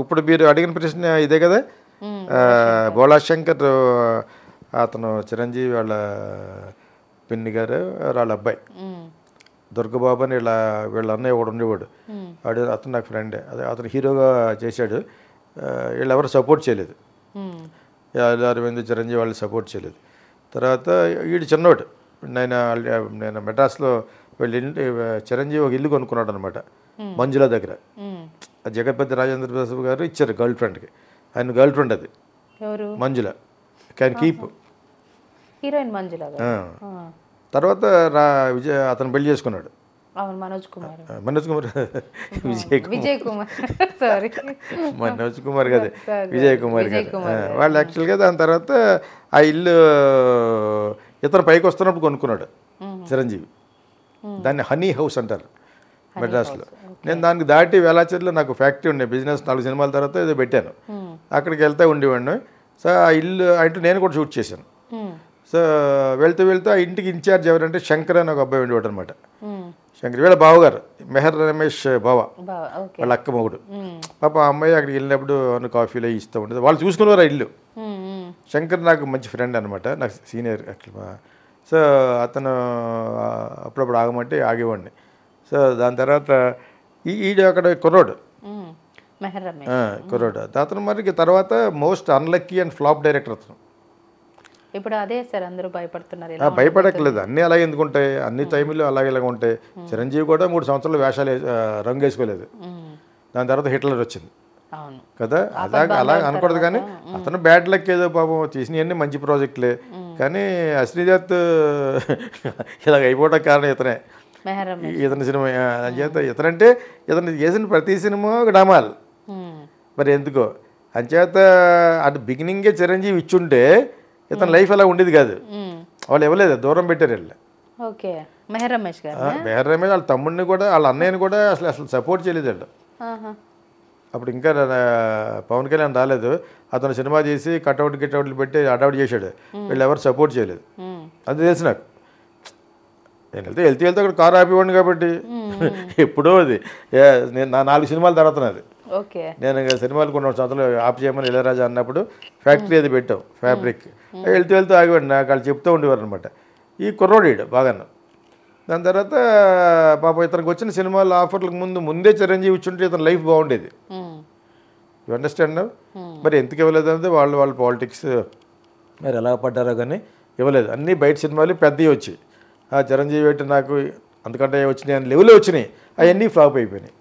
ఇప్పుడు మీరు అడిగిన ప్రశ్న ఇదే కదా మ్మ్. ఆ, బోళా శంకర్ అతను చిరంజీవి వాళ్ళ పిన్ని గారు వాళ్ళ అబ్బాయి మ్మ్. దుర్గబాబు అని వీళ్ళ వీళ్ళ అన్నయ్య ఒకడు ఉండేవాడు మ్మ్. వాడు అతను నాకు ఫ్రెండే అదే అతను హీరోగా చేశాడు ఆ, వీళ్ళు ఎవరు సపోర్ట్ చేయలేదు మ్మ్. యాదవ్ అరవింద్ చిరంజీవి వాళ్ళు సపోర్ట్ చేయలేదు తర్వాత వీడు చిన్నోడు నేను ఆల్రెడీ- నేను మెడ్రాస్లో వీళ్ళ ఇంటి చిరంజీవి ఒక ఇల్లు కొనుక్కున్నాడు అనమాట మంజుల దగ్గర మ్మ్. ఆ జగత్పతి రాజేంద్ర ప్రసాద్ గారు ఇచ్చారు గర్ల్ ఫ్రెండ్కి ఆయన గర్ల్ ఫ్రెండ్ అది ఎవరు Manjula can keep heroine Manjula garu ఆ. తర్వాత రా విజయ్ అతను పెళ్లి చేసుకున్నాడు అవును మనోజ్ కుమార్ ఆ, మనోజ్ కుమార్ విజయ్ కుమార్ విజయ్ కుమార్ సారీ మనోజ్ కుమార్ కదా Sorry, విజయ్ కుమార్ విజయ్ గారు కుమార్ ఆ, వాళ్ళు యాక్చువల్గా దాని తర్వాత ఆ ఇల్లు ఇతను పైకి వస్తున్నప్పుడు కొనుక్కున్నాడు చిరంజీవి దాన్ని హనీ హౌస్ అంటారు మెడ్రాస్లో నేను దానికి దాటి వేలాచర్లో నాకు ఫ్యాక్టరీ ఉండే బిజినెస్ నాలుగు సినిమాల తర్వాత ఏదో పెట్టాను అక్కడికి వెళ్తే ఉండేవాడిని సో ఆ ఇల్లు అంటే నేను కూడా షూట్ చేశాను సో వెళ్తూ వెళ్తూ ఆ ఇంటికి ఇన్ఛార్జ్ ఎవరంటే శంకర్ అని ఒక అబ్బాయి ఉండేవాడు అనమాట శంకర్ వీళ్ళ బావగారు మెహర్ రమేష్ బావ బాగా ఓకే వాళ్ళ అక్క మొగుడు పాప ఆ అమ్మాయి అక్కడికి వెళ్ళినప్పుడు అన్ని కాఫీలు అవి ఇస్తూ ఉంటుంది వాళ్ళు చూసుకునేవారు ఆ ఇల్లు శంకర్ నాకు మంచి ఫ్రెండ్ అనమాట నాకు సీనియర్ యాక్చువల్ సో అతను ఆ, అప్పుడప్పుడు ఆగమంటే ఆగేవాడిని సో దాని తర్వాత ఈ ఈడు అక్కడ కుర్రోడు మెహర్ రమేష్ ఆ, కుర్రోడు అతను మరి తర్వాత most unlucky and flop director అతను ఇప్పుడు అదే సార్ అందరూ భయపడుతున్నారు ఆ, ఎలా భయపడక్కర్లేదు అన్నీ అలాగే ఎందుకు ఉంటాయి అన్ని టైంలో అలాగే ఇలాగ ఉంటాయి చిరంజీవి కూడా మూడు సంవత్సరాలు వేషాలు వే- ఆ, రంగు వేసుకోలేదు మ్మ్. దాని తర్వాత హిట్లర్ వచ్చింది అవును కదా అలాగ అలా అనకూడదు కానీ అతను బ్యాడ్ లక్ ఏదో పాపం తీసినవన్నీ మంచి ప్రాజెక్టులే కానీ అశ్రీదత్ ఇలాగ అయిపోవడానికి కారణం ఇతనే మెహర్ రమేష్ ఇతని సినిమా ఆ, అంచేత ఇతనంటే ఇతను చేసిన ప్రతి సినిమా ఒక డమాల్ మ్మ్. మరి ఎందుకో అంచేత అటు బిగినింగే చిరంజీవి ఇచ్చుంటే ఇతని లైఫ్ అలా ఉండేది కాదు మ్మ్. వాళ్ళు ఇవ్వలేదు దూరం పెట్టారు వీళ్ళు ఓకే మెహర్ రమేష్ గారు వేరే రమేష్ వాళ్ళ తమ్ముడిని కూడా వాళ్ళ అన్నయ్యని కూడా అసలు అసలు సపోర్ట్ చేయలేదు వాళ్ళు ఆహా. అప్పుడు ఇంకా నా- పవన్ కళ్యాణ్ రాలేదు అతను సినిమా చేసి కట్అవుట్ గిట్అవుట్లు పెట్టి అడౌట్ చేశాడు వీళ్ళు ఎవరు సపోర్ట్ చేయలేదు మ్మ్. అది తెలుసు నాకు నేను వెళ్తే వెళ్తే వెళ్తే అక్కడ కారు ఆపివ్వండి కాబట్టి ఎప్పుడో అది ఏ, నేను నా నాలుగు సినిమాల తర్వాత నాది ఓకే నేను ఇంకా సినిమాలు కొన్ని సంవత్సరాలు ఆప్ చేయమని ఇళయరాజా అన్నప్పుడు ఫ్యాక్టరీ అది పెట్టాం ఫ్యాబ్రిక్ వెళ్తూ వెళ్తూ ఆగివాడు నాకు వాళ్ళు చెప్తూ ఉండేవారు అనమాట ఈ కుర్రోడీడు బాగాను దాని తర్వాత పాప ఇతనికి వచ్చిన సినిమాల ఆఫర్లకు ముందు ముందే చిరంజీవి ఇచ్చుంటే ఇతని లైఫ్ బాగుండేది మ్మ్. యు అండర్స్టాండ్ మరి ఎందుకు ఇవ్వలేదు అంటే వాళ్ళు వాళ్ళ పాలిటిక్స్ మరి ఎలా పడ్డారో కానీ ఇవ్వలేదు అన్నీ బయట సినిమాలు పెద్దవి వచ్చి ఆ చిరంజీవి పెట్టి నాకు అంతకంటే వచ్చినాయి అని లెవెల్ వచ్చినాయి అవన్నీ ఫ్లాప్ అయిపోయినాయి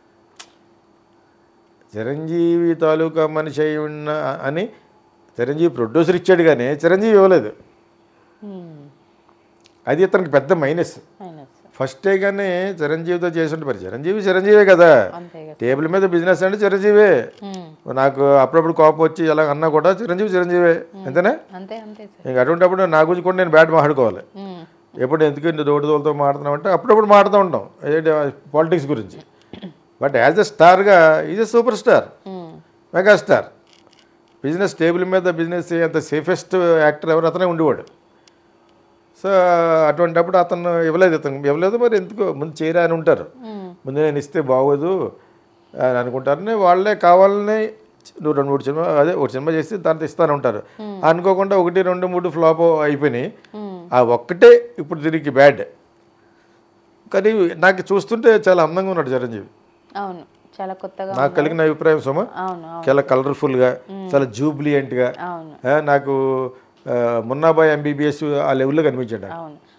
చిరంజీవి తాలూకా మనిషి అయి ఉన్న అని చిరంజీవి ప్రొడ్యూసర్ ఇచ్చాడు కానీ చిరంజీవి ఇవ్వలేదు మ్మ్. అది ఇతనికి పెద్ద మైనస్ అయినా సార్ ఫస్టే కానీ చిరంజీవితో చేస్తుంటే మరి చిరంజీవి చిరంజీవే కదా అంతే కదా టేబుల్ మీద బిజినెస్ అంటే చిరంజీవే మ్మ్. నాకు అప్పుడప్పుడు కోపం వచ్చి ఎలా అన్నా కూడా చిరంజీవి చిరంజీవే అంతేనా అంతే అంతే సార్ ఇంక అటువంటిప్పుడు నా గురించి కూడా నేను బ్యాట్ మాట్లాడుకోవాలి మ్మ్. ఎప్పుడు ఎందుకు ఇంత రోడ్డు తోలుతో మాట్లాడుతున్నాం అంటే అప్పుడప్పుడు మాట్లాడుతూ ఉంటాం పాలిటిక్స్ గురించి బట్ యాజ్ ఎ స్టార్గా is a super star hmm. Megastar business table మీద బిజినెస్ అంత సేఫెస్ట్ యాక్టర్ ఎవరు అతనే ఉండేవాడు సో అటువంటిప్పుడు అతను ఇవ్వలేదు అతను ఇవ్వలేదు మరి ఎందుకో ముందు చేయరా అని ఉంటారు మ్మ్. ముందు నేను ఇస్తే బాగోదు అని అనుకుంటారని వాళ్ళే కావాలని నువ్వు రెండు మూడు సినిమా అదే ఒక సినిమా చేసి దాంతో ఇస్తాను ఉంటారు అనుకోకుండా ఒకటి రెండు మూడు ఫ్లాప్ అయిపోయినాయి మ్మ్. ఆ ఒక్కటే ఇప్పుడు దీనికి బ్యాడ్ కానీ నాకు చూస్తుంటే చాలా అందంగా ఉన్నాడు చిరంజీవి అవును చాలా కొత్తగా నాకు కలిగిన అభిప్రాయం సుమ అవును అవును చాలా కలర్ఫుల్గా చాలా జూబ్లియంట్గా అవును నాకు ఆ, మున్నాబాయ్ ఎంబీబీఎస్ ఆ లెవెల్లో కనిపించాడు నాకు. అవును